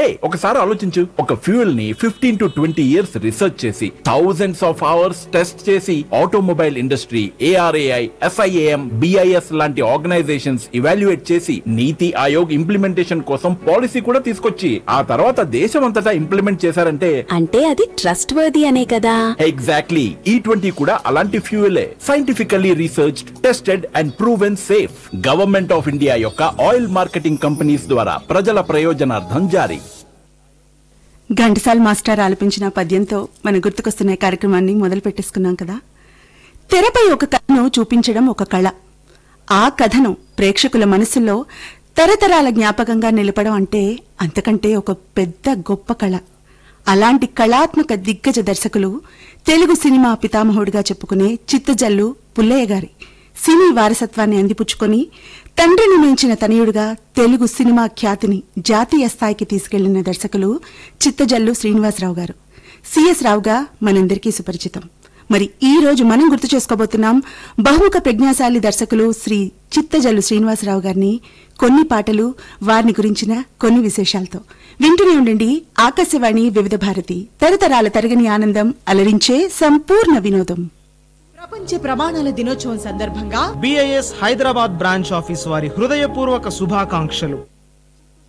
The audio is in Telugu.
హే ఒకసారి ఆలోచించు ఒక ఫ్యూయల్ ని fifteen to twenty years research చేసి థౌజండ్స్ ఆఫ్ అవర్స్ టెస్ట్ చేసి automobile industry ARAI SIAM BIS లాంటి ఆర్గనైజేషన్స్ ఇవాల్యుయేట్ చేసి నీతి ఆయోగ్ ఇంప్లిమెంటేషన్ కోసం పాలసీ కూడా తీసుకొచ్చి ఆ తర్వాత దేశం అంతటా ఇంప్లిమెంట్ చేశారంటే అంటే అది ట్రస్ట్ వర్ది అనే కదా ఎగ్జాక్ట్లీ ఈ ట్వంటీ కూడా అలాంటి ఫ్యూయలే scientifically research tested and proven safe government of India యొక్క ఆయిల్ మార్కెటింగ్ కంపెనీస్ ద్వారా ప్రజల ప్రయోజనార్థం జారీ ఘంటసాల్ మాస్టర్ ఆలపించిన పద్యంతో మన గుర్తుకొస్తున్న ఈ కార్యక్రమాన్ని మొదలు పెట్టేసుకున్నాం కదా తెరపై ఒక కథను చూపించడం ఒక కళ ఆ కథను ప్రేక్షకుల మనసుల్లో తరతరాల జ్ఞాపకంగా నిలపడం అంటే అంతకంటే ఒక పెద్ద గొప్ప కళ అలాంటి కళాత్మక దిగ్గజ దర్శకులు తెలుగు సినిమా పితామహుడిగా చెప్పుకునే చిత్తజల్లు పుల్లయ్య గారి సినీ వారసత్వాన్ని అందిపుచ్చుకొని తండ్రిని మించిన తనయుడిగా తెలుగు సినిమా ఖ్యాతిని జాతీయ స్థాయికి తీసుకెళ్లిన దర్శకులు చిత్తజల్లు శ్రీనివాసరావు గారు సిఎస్ రావుగా మనందరికీ సుపరిచితం మరి ఈ రోజు మనం గుర్తు చేసుకోబోతున్నాం బహుముఖ ప్రజ్ఞాశాలి దర్శకులు శ్రీ చిత్తజల్లు శ్రీనివాసరావు గారిని కొన్ని పాటలు వారిని గురించిన కొన్ని విశేషాలతో వింటూనే ఉండండి ఆకాశవాణి వివిధ భారతి తరతరాల తరగని ఆనందం అలరించే సంపూర్ణ వినోదం ప్రపంచ ప్రమాణాల దినోత్సవం సందర్భంగా బిఐఎస్ హైదరాబాద్ బ్రాంచ్ ఆఫీస్ వారి హృదయపూర్వక శుభాకాంక్షలు